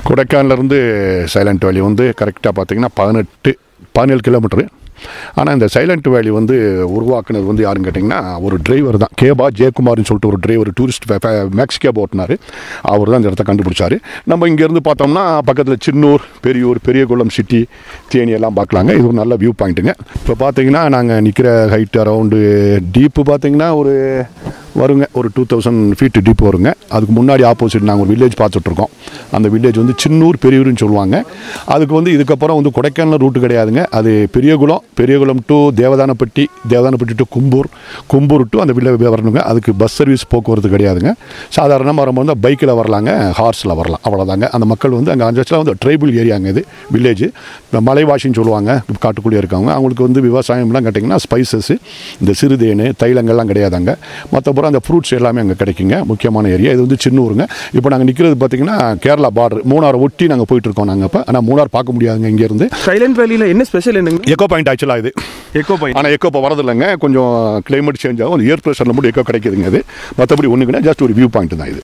கொடைக்கானலேருந்து silent valley வந்து கரெக்டாக பார்த்தீங்கன்னா பதினெட்டு பதினேழு கிலோமீட்டரு ஆனால் இந்த சைலண்ட் வேலி வந்து உருவாக்குனது வந்து யாருன்னு கேட்டிங்கன்னா ஒரு டிரைவர் தான் கேபா ஜெயக்குமார்னு சொல்லிட்டு ஒரு டிரைவர் டூரிஸ்ட் மேக்ஸ் கேப் ஓட்டினார் அவர் தான் இந்த இடத்த கண்டுபிடிச்சாரு நம்ம இங்கேருந்து பார்த்தோம்னா பக்கத்தில் சின்னூர் பெரியூர் பெரியகுளம் சிட்டி தேனி எல்லாம் பார்க்கலாங்க இது ஒரு நல்ல வியூ பாயிண்ட்டுங்க இப்போ பார்த்தீங்கன்னா நாங்கள் நிற்கிற ஹைட் அரவுண்டு டீப்பு பார்த்தீங்கன்னா ஒரு வருங்க ஒரு டூ தௌசண்ட் ஃபீட் டீப் வருங்க அதுக்கு முன்னாடி ஆப்போசிட் நாங்கள் ஒரு வில்லேஜ் பார்த்துட்ருக்கோம் அந்த வில்லேஜ் வந்து சின்னூர் பெரியூர்னு சொல்லுவாங்க அதுக்கு வந்து இதுக்கப்புறம் வந்து கொடைக்கானல் ரூட்டு கிடையாதுங்க அது Periyakulam Periyakulam to Devadanapatti Devadanapatti to Kumbur Kumbur to அந்த வில்லேஜ் வரணுங்க அதுக்கு பஸ் சர்வீஸ் போக்குவரத்து கிடையாதுங்க சாதாரணமாக வரும்போது வந்து பைக்கில் வரலாங்க ஹார்ஸில் வரலாம் அவ்வளோதாங்க அந்த மக்கள் வந்து அங்கே அஞ்சு வந்து ட்ரைபிள் ஏரியாங்க இது வில்லேஜ் இந்த மலைவாசின்னு சொல்லுவாங்க காட்டுக்குள்ளே இருக்கவங்க அவங்களுக்கு வந்து விவசாயம்லாம் கேட்டிங்கன்னா ஸ்பைசஸ் இந்த சிறுதேனு தைலங்கள்லாம் கிடையாதாங்க மற்றபுறம் அந்த ஃப்ரூட்ஸ் எல்லாமே அங்கே கிடைக்குங்க முக்கியமான ஏரியா இது வந்து சின்னூருங்க இப்போ நாங்கள் நிற்கிறது பார்த்தீங்கன்னா கேரளா பார்டர் மூணார் ஒட்டி நாங்கள் போயிட்டுருக்கோம் நாங்கள் இப்போ ஆனால் மூணார் பார்க்க முடியாதுங்க இங்கேருந்து சைலண்ட் வேலியில் என்ன ஸ்பெஷல் என்னங்க எக்கோ பாயிண்ட் ஆக்சுவலாக இது எக்கோ பாயிண்ட் ஆனால் எக்கோ இப்போ வரதில்லைங்க கொஞ்சம் கிளைமேட் சேஞ்ச் ஆகும் ஏர் ப்ரெஷரில் மட்டும் எக்கோ கிடைக்குதுங்க அது மற்றபடி ஒன்றுக்குன்னா ஜஸ்ட் ஒரு வியூ பாயிண்ட் தான் இது